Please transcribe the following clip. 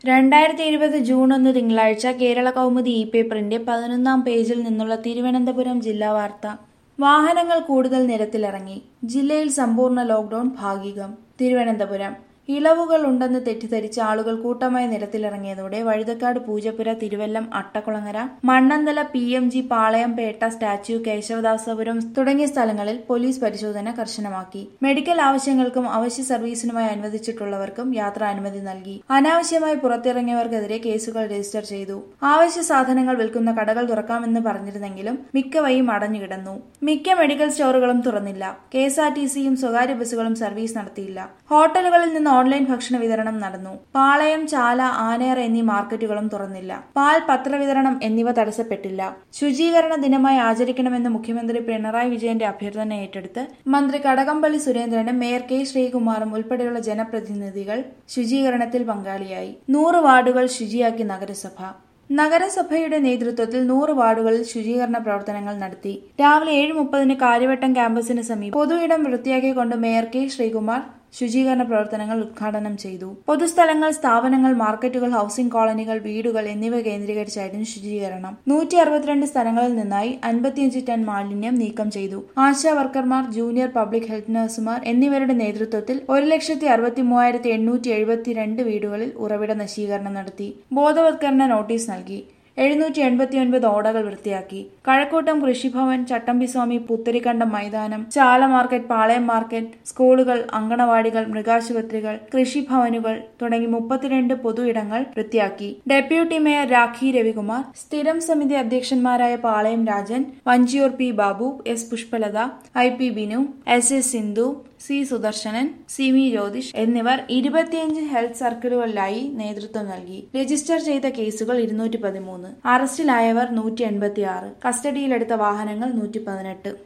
രണ്ടായിരത്തി ഇരുപത് ജൂൺ ഒന്ന് തിങ്കളാഴ്ച കേരള കൗമുദി ഇ പേപ്പറിന്റെ പതിനൊന്നാം പേജിൽ നിന്നുള്ള തിരുവനന്തപുരം ജില്ലാ വാർത്ത വാഹനങ്ങൾ കൂടുതൽ നിരത്തിലിറങ്ങി ജില്ലയിൽ സമ്പൂർണ്ണ ലോക്ഡൌൺ ഭാഗികം തിരുവനന്തപുരം ഇളവുകൾ ഉണ്ടെന്ന് തെറ്റിദ്ധരിച്ച ആളുകൾ കൂട്ടമായി നിരത്തിലിറങ്ങിയതോടെ Vazhuthacaud Poojappura Thiruvallam Attakulangara Mannanthala P M G പാളയംപേട്ട statue Kesavadasapuram തുടങ്ങിയ സ്ഥലങ്ങളിൽ പോലീസ് പരിശോധന കർശനമാക്കി മെഡിക്കൽ ആവശ്യങ്ങൾക്കും അവശ്യ സർവീസിനുമായി അനുവദിച്ചിട്ടുള്ളവർക്കും യാത്രാ അനുമതി നൽകി അനാവശ്യമായി പുറത്തിറങ്ങിയവർക്കെതിരെ കേസുകൾ രജിസ്റ്റർ ചെയ്തു ആവശ്യ സാധനങ്ങൾ വിൽക്കുന്ന കടകൾ തുറക്കാമെന്ന് പറഞ്ഞിരുന്നെങ്കിലും മിക്കവയും അടഞ്ഞുകിടന്നു മിക്ക മെഡിക്കൽ സ്റ്റോറുകളും തുറന്നില്ല കെ എസ് ആർ ടി സിയും സ്വകാര്യ ബസ്സുകളും സർവീസ് നടത്തിയില്ല ഹോട്ടലുകളിൽ നിന്ന് ഓൺലൈൻ ഭക്ഷണ വിതരണം നടന്നു പാളയം ചാല ആനയറ എന്നീ മാർക്കറ്റുകളും തുറന്നില്ല പാൽ പത്രവിതരണം എന്നിവ തടസ്സപ്പെട്ടില്ല ശുചീകരണ ദിനമായി ആചരിക്കണമെന്ന് മുഖ്യമന്ത്രി പിണറായി വിജയന്റെ അഭ്യർത്ഥന ഏറ്റെടുത്ത് മന്ത്രി കടകംപള്ളി സുരേന്ദ്രനും മേയർ കെ ശ്രീകുമാറും ഉൾപ്പെടെയുള്ള ജനപ്രതിനിധികൾ ശുചീകരണത്തിൽ പങ്കാളിയായി നൂറ് വാർഡുകൾ ശുചിയാക്കി നഗരസഭ നഗരസഭയുടെ നേതൃത്വത്തിൽ നൂറ് വാർഡുകളിൽ ശുചീകരണ പ്രവർത്തനങ്ങൾ നടത്തി രാവിലെ ഏഴ് മുപ്പതിന് കാര്യവട്ടം ക്യാമ്പസിന് സമീപം പൊതു ഇടം വൃത്തിയാക്കിക്കൊണ്ട് മേയർ കെ ശ്രീകുമാർ ശുചീകരണ പ്രവർത്തനങ്ങൾ ഉദ്ഘാടനം ചെയ്തു പൊതുസ്ഥലങ്ങൾ സ്ഥാപനങ്ങൾ മാർക്കറ്റുകൾ ഹൌസിംഗ് കോളനികൾ വീടുകൾ എന്നിവ കേന്ദ്രീകരിച്ചായിരുന്നു ശുചീകരണം നൂറ്റി അറുപത്തിരണ്ട് സ്ഥലങ്ങളിൽ നിന്നായി അൻപത്തിയഞ്ച് ടൺ മാലിന്യം നീക്കം ചെയ്തു ആശാ വർക്കർമാർ ജൂനിയർ പബ്ലിക് ഹെൽത്ത് നഴ്സുമാർ എന്നിവരുടെ നേതൃത്വത്തിൽ ഒരു ലക്ഷത്തി അറുപത്തി മൂവായിരത്തി എണ്ണൂറ്റി എഴുപത്തിരണ്ട് വീടുകളിൽ ഉറവിട നശീകരണം നടത്തി ബോധവത്കരണ നോട്ടീസ് നൽകി എഴുന്നൂറ്റി എൺപത്തിയൊൻപത് ഓടകൾ വൃത്തിയാക്കി കഴക്കൂട്ടം കൃഷിഭവൻ ചട്ടമ്പിസ്വാമി പുത്തരിക്കണ്ടം മൈതാനം ചാല മാർക്കറ്റ് പാളയം മാർക്കറ്റ് സ്കൂളുകൾ അങ്കണവാടികൾ മൃഗാശുപത്രികൾ കൃഷിഭവനുകൾ തുടങ്ങി മുപ്പത്തിരണ്ട് പൊതു ഇടങ്ങൾ വൃത്തിയാക്കി ഡെപ്യൂട്ടി മേയർ രാഖി രവികുമാർ സ്ഥിരം സമിതി അധ്യക്ഷന്മാരായ Palayam Rajan Vanchiyoor P Babu S Pushpalatha I P Binu S S Sindhu C Sudarsanan Simi Jyothish എന്നിവർ ഇരുപത്തിയഞ്ച് ഹെൽത്ത് സർക്കിളുകളിലായി നേതൃത്വം നൽകി രജിസ്റ്റർ ചെയ്ത കേസുകൾ ഇരുന്നൂറ്റി പതിമൂന്ന് അറസ്റ്റിലായവർ നൂറ്റി എൺപത്തി ആറ് കസ്റ്റഡിയിലെടുത്ത വാഹനങ്ങൾ നൂറ്റി പതിനെട്ട്